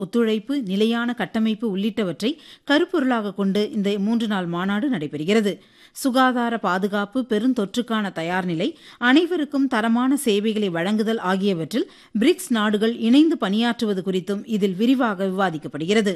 ஒத்துழைப்பு நிலையான கட்டமைப்பு உள்ளிட்டவற்றை கருப்பொருளாக கொண்டு இந்த மூன்று நாள் மாநாடு நடைபெறுகிறது சுகாதார பாதுகாப்பு பெருந்தொற்றுக்கான தயார்நிலை அனைவருக்கும் தரமான சேவைகளை வழங்குதல் ஆகியவற்றில் பிரிக்ஸ் நாடுகள் இணைந்து பணியாற்றுவது குறித்தும் இதில் விரிவாக விவாதிக்கப்படுகிறது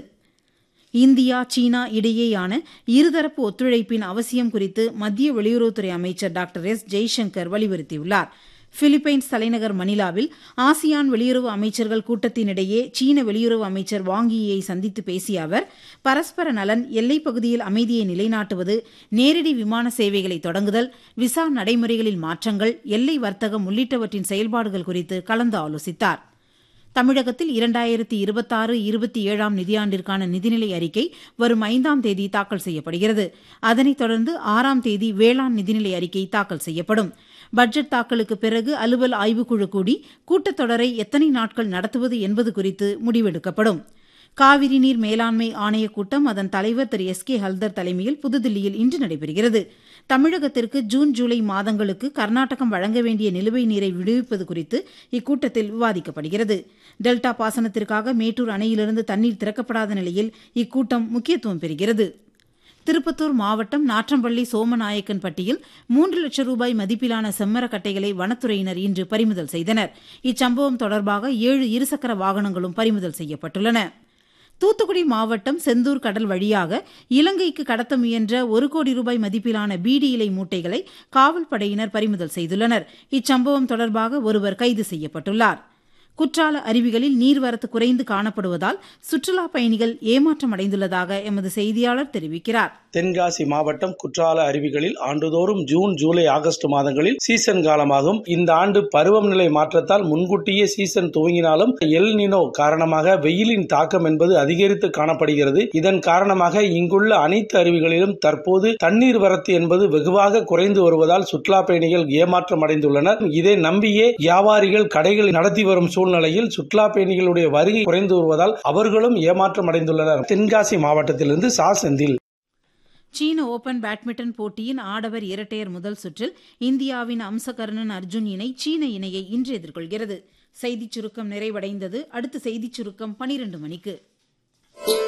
இந்தியா சீனா இடையேயான இருதரப்பு ஒத்துழைப்பின் அவசியம் குறித்து மத்திய வெளியுறவுத்துறை அமைச்சர் டாக்டர் எஸ் ஜெய்சங்கர் வலியுறுத்தியுள்ளார் பிலிப்பைன்ஸ் தலைநகர் மணிலாவில் ஆசியான் வெளியுறவு அமைச்சர்கள் கூட்டத்தினிடையே சீன வெளியுறவு அமைச்சர் வாங்கியை சந்தித்து பேசிய அவர் பரஸ்பர நலன் எல்லைப் பகுதியில் அமைதியை நிலைநாட்டுவது நேரடி விமான சேவைகளை தொடங்குதல் விசா நடைமுறைகளில் மாற்றங்கள் எல்லை வர்த்தகம் உள்ளிட்டவற்றின் செயல்பாடுகள் குறித்து கலந்து ஆலோசித்தார் தமிழகத்தில் இரண்டாயிரத்தி இருபத்தாறு இருபத்தி ஏழாம் நிதியாண்டிற்கான நிதிநிலை அறிக்கை வரும் ஐந்தாம் தேதி தாக்கல் செய்யப்படுகிறது அதனைத் தொடர்ந்து ஆறாம் தேதி வேளாண் நிதிநிலை அறிக்கை தாக்கல் செய்யப்படும் பட்ஜெட் தாக்கலுக்கு பிறகு அலுவல் ஆய்வுக்குழு கூடி கூட்டத்தொடரை எத்தனை நாட்கள் நடத்துவது என்பது குறித்து முடிவெடுக்கப்படும் காவிரி நீர் மேலாண்மை ஆணையக் கூட்டம் அதன் தலைவர் திரு எஸ் கே ஹல்தர் தலைமையில் புதுதில்லியில் இன்று நடைபெறுகிறது தமிழகத்திற்கு ஜூன் ஜூலை மாதங்களுக்கு கர்நாடகம் வழங்க வேண்டிய நிலுவை நீரை விடுவிப்பது குறித்து இக்கூட்டத்தில் விவாதிக்கப்படுகிறது டெல்டா பாசனத்திற்காக மேட்டூர் அணையிலிருந்து தண்ணீர் திறக்கப்படாத நிலையில் இக்கூட்டம் முக்கியத்துவம் பெறுகிறது திருப்பத்தூர் மாவட்டம் நாற்றம்பள்ளி சோமநாயக்கன் பட்டியில் மூன்று லட்சம் ரூபாய் மதிப்பிலான செம்மரக்கட்டைகளை வனத்துறையினர் இன்று பறிமுதல் செய்தனர் இச்சம்பவம் தொடர்பாக ஏழு இருசக்கர வாகனங்களும் பறிமுதல் செய்யப்பட்டுள்ளன தூத்துக்குடி மாவட்டம் செந்தூர் கடல் வழியாக இலங்கைக்கு கடத்த முயன்ற ஒரு கோடி ரூபாய் மதிப்பிலான பீடி இலை மூட்டைகளை காவல்படையினர் பறிமுதல் செய்துள்ளனர் இச்சம்பவம் தொடர்பாக ஒருவர் கைது செய்யப்பட்டுள்ளார் குற்றால அருவிகளில் நீர்வரத்து குறைந்து காணப்படுவதால் சுற்றுலாப் பயணிகள் ஏமாற்றம் அடைந்துள்ளதாக எமது செய்தியாளர் தெரிவிக்கிறார் தென்காசி மாவட்டம் குற்றால அருவிகளில் ஆண்டுதோறும் ஜூன் ஜூலை ஆகஸ்ட் மாதங்களில் சீசன் காலமாகும் இந்த ஆண்டு பருவநிலை மாற்றத்தால் முன்கூட்டியே சீசன் துவங்கினாலும் எல் நினோ காரணமாக வெயிலின் தாக்கம் என்பது அதிகரித்து காணப்படுகிறது இதன் காரணமாக இங்குள்ள அனைத்து அருவிகளிலும் தற்போது தண்ணீர் வரத்து என்பது வெகுவாக குறைந்து வருவதால் சுற்றுலா பயணிகள் ஏமாற்றம் அடைந்துள்ளனர் இதை நம்பியே வியாபாரிகள் கடைகள் நடத்தி வரும் சூழ்நிலையில் சுற்றுலா பயணிகளுடைய வருகை குறைந்து வருவதால் அவர்களும் ஏமாற்றம் அடைந்துள்ளனர் தென்காசி மாவட்டத்திலிருந்து சா செந்தில் சீன ஓபன் பேட்மிண்டன் போட்டியின் ஆடவர் இரட்டையர் முதல் சுற்றில் இந்தியாவின் அம்சகர்ணன் அர்ஜுன் இணை சீன இணையை இன்று எதிர்கொள்கிறது செய்திச் சுருக்கம் நிறைவடைந்தது அடுத்த செய்திச் சுருக்கம் பனிரெண்டு மணிக்கு